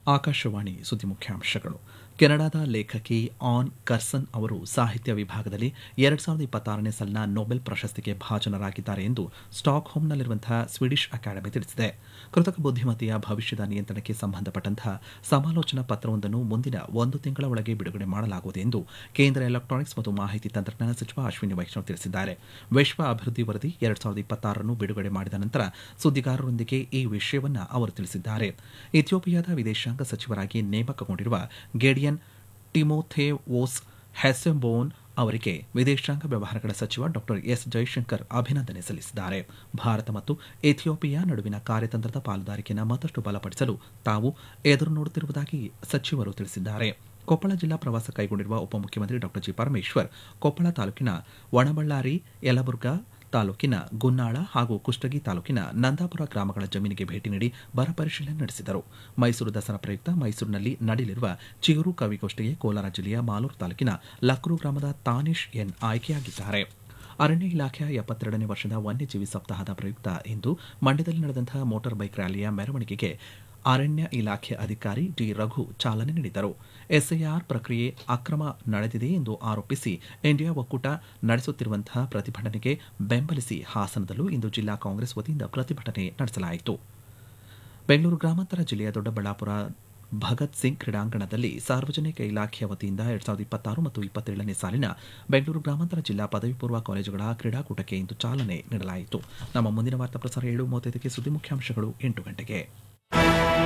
ಆಕಾಶವಾಣಿ ಸುದ್ದಿ ಮುಖ್ಯಾಂಶಗಳು ಕೆನಡಾದ ಲೇಖಕಿ ಆನ್ ಕರ್ಸನ್ ಅವರು ಸಾಹಿತ್ಯ ವಿಭಾಗದಲ್ಲಿ ಎರಡ್ ಸಾವಿರದ ಇಪ್ಪತ್ತಾರನೇ ಸಾಲಿನ ನೊಬೆಲ್ ಪ್ರಶಸ್ತಿಗೆ ಭಾಜನರಾಗಿದ್ದಾರೆ ಎಂದು ಸ್ಟಾಕ್ಹೋಮ್ನಲ್ಲಿರುವಂತಹ ಸ್ವೀಡಿಷ್ ಅಕಾಡೆಮಿ ತಿಳಿಸಿದೆ ಕೃತಕ ಬುದ್ದಿಮತ್ತೆಯ ಭವಿಷ್ಯದ ನಿಯಂತ್ರಣಕ್ಕೆ ಸಂಬಂಧಪಟ್ಟಂತಹ ಸಮಾಲೋಚನಾ ಪತ್ರವೊಂದನ್ನು ಮುಂದಿನ ಒಂದು ತಿಂಗಳ ಒಳಗೆ ಬಿಡುಗಡೆ ಮಾಡಲಾಗುವುದು ಎಂದು ಕೇಂದ್ರ ಎಲೆಕ್ಟ್ರಾನಿಕ್ಸ್ ಮತ್ತು ಮಾಹಿತಿ ತಂತ್ರಜ್ಞಾನ ಸಚಿವ ಅಶ್ವಿನಿ ವೈಷ್ಣವ್ ತಿಳಿಸಿದ್ದಾರೆ ವಿಶ್ವ ಅಭಿವೃದ್ಧಿ ವರದಿ ಎರಡ್ ಸಾವಿರದ ಇಪ್ಪತ್ತಾರನ್ನು ಬಿಡುಗಡೆ ಮಾಡಿದ ನಂತರ ಸುದ್ದಿಗಾರರೊಂದಿಗೆ ಈ ವಿಷಯವನ್ನು ಅವರು ತಿಳಿಸಿದ್ದಾರೆ ಇಥಿಯೋಪಿಯಾದ ವಿದೇಶಾಂಗ ಸಚಿವರಾಗಿ ನೇಮಕಗೊಂಡಿರುವ ಗೆಡಿಯನ್ ಟಿಮೋಥೆವೋಸ್ ಹೆಸೆಂಬೋನ್ ಅವರಿಗೆ ವಿದೇಶಾಂಗ ವ್ಯವಹಾರಗಳ ಸಚಿವ ಡಾ ಎಸ್ ಜೈಶಂಕರ್ ಅಭಿನಂದನೆ ಸಲ್ಲಿಸಿದ್ದಾರೆ ಭಾರತ ಮತ್ತು ಇಥಿಯೋಪಿಯಾ ನಡುವಿನ ಕಾರ್ಯತಂತ್ರದ ಪಾಲುದಾರಿಕೆಯನ್ನು ಮತ್ತಷ್ಟು ಬಲಪಡಿಸಲು ತಾವು ಎದುರು ನೋಡುತ್ತಿರುವುದಾಗಿ ಸಚಿವರು ತಿಳಿಸಿದ್ದಾರೆ ಕೊಪ್ಪಳ ಜಿಲ್ಲಾ ಪ್ರವಾಸ ಕೈಗೊಂಡಿರುವ ಉಪಮುಖ್ಯಮಂತ್ರಿ ಡಾ ಜಿ ಪರಮೇಶ್ವರ್ ಕೊಪ್ಪಳ ತಾಲೂಕಿನ ಒಣಬಳ್ಳಾರಿ ಯಲಬುರ್ಗಾ ತಾಲೂಕಿನ ಗುನ್ನಾಳ ಹಾಗೂ ಕುಷ್ಟಗಿ ತಾಲೂಕಿನ ನಂದಾಪುರ ಗ್ರಾಮಗಳ ಜಮೀನಿಗೆ ಭೇಟಿ ನೀಡಿ ಬರ ಪರಿಶೀಲನೆ ನಡೆಸಿದರು ಮೈಸೂರು ದಸರಾ ಪ್ರಯುಕ್ತ ಮೈಸೂರಿನಲ್ಲಿ ನಡೆಯಲಿರುವ ಚಿಗುರು ಕವಿಗೋಷ್ಠಿಗೆ ಕೋಲಾರ ಜಿಲ್ಲೆಯ ಮಾಲೂರು ತಾಲೂಕಿನ ಲಕ್ರು ಗ್ರಾಮದ ತಾನಿಶ್ ಎನ್ ಆಯ್ಕೆಯಾಗಿದ್ದಾರೆ ಅರಣ್ಯ ಇಲಾಖೆಯ ಎಪ್ಪತ್ತೆರಡನೇ ವರ್ಷದ ವನ್ಯಜೀವಿ ಸಪ್ತಾಹದ ಪ್ರಯುಕ್ತ ಇಂದು ಮಂಡ್ಯದಲ್ಲಿ ನಡೆದಂತಹ ಮೋಟಾರ್ ಬೈಕ್ ರ್ಯಾಲಿಯ ಮೆರವಣಿಗೆಗೆ ಅರಣ್ಯ ಇಲಾಖೆ ಅಧಿಕಾರಿ ಡಿ ರಘು ಚಾಲನೆ ನೀಡಿದರು ಎಸ್ಐಆರ್ ಪ್ರಕ್ರಿಯೆ ಅಕ್ರಮ ನಡೆದಿದೆ ಎಂದು ಆರೋಪಿಸಿ ಇಂಡಿಯಾ ಒಕ್ಕೂಟ ನಡೆಸುತ್ತಿರುವಂತಹ ಪ್ರತಿಭಟನೆಗೆ ಬೆಂಬಲಿಸಿ ಹಾಸನದಲ್ಲೂ ಇಂದು ಜಿಲ್ಲಾ ಕಾಂಗ್ರೆಸ್ ವತಿಯಿಂದ ಪ್ರತಿಭಟನೆ ನಡೆಸಲಾಯಿತು ಬೆಂಗಳೂರು ಗ್ರಾಮಾಂತರ ಜಿಲ್ಲೆಯ ದೊಡ್ಡಬಳ್ಳಾಪುರ ಭಗತ್ ಸಿಂಗ್ ಕ್ರೀಡಾಂಗಣದಲ್ಲಿ ಸಾರ್ವಜನಿಕ ಇಲಾಖೆಯ ವತಿಯಿಂದ ಎರಡ್ ಸಾವಿರದ ಇಪ್ಪತ್ತಾರು ಮತ್ತು ಇಪ್ಪತ್ತೇಳನೇ ಸಾಲಿನ ಬೆಂಗಳೂರು ಗ್ರಾಮಾಂತರ ಜಿಲ್ಲಾ ಪದವಿ ಪೂರ್ವ ಕಾಲೇಜುಗಳ ಕ್ರೀಡಾಕೂಟಕ್ಕೆ ಇಂದು ಚಾಲನೆ ನೀಡಲಾಯಿತು ನಮ್ಮ ಮುಂದಿನ ವಾರ್ತಾ ಪ್ರಸಾರ ಏಳು ಮೂವತ್ತೈದಕ್ಕೆ ಸುದ್ದಿ ಮುಖ್ಯಾಂಶಗಳು ಎಂಟು ಗಂಟೆಗೆ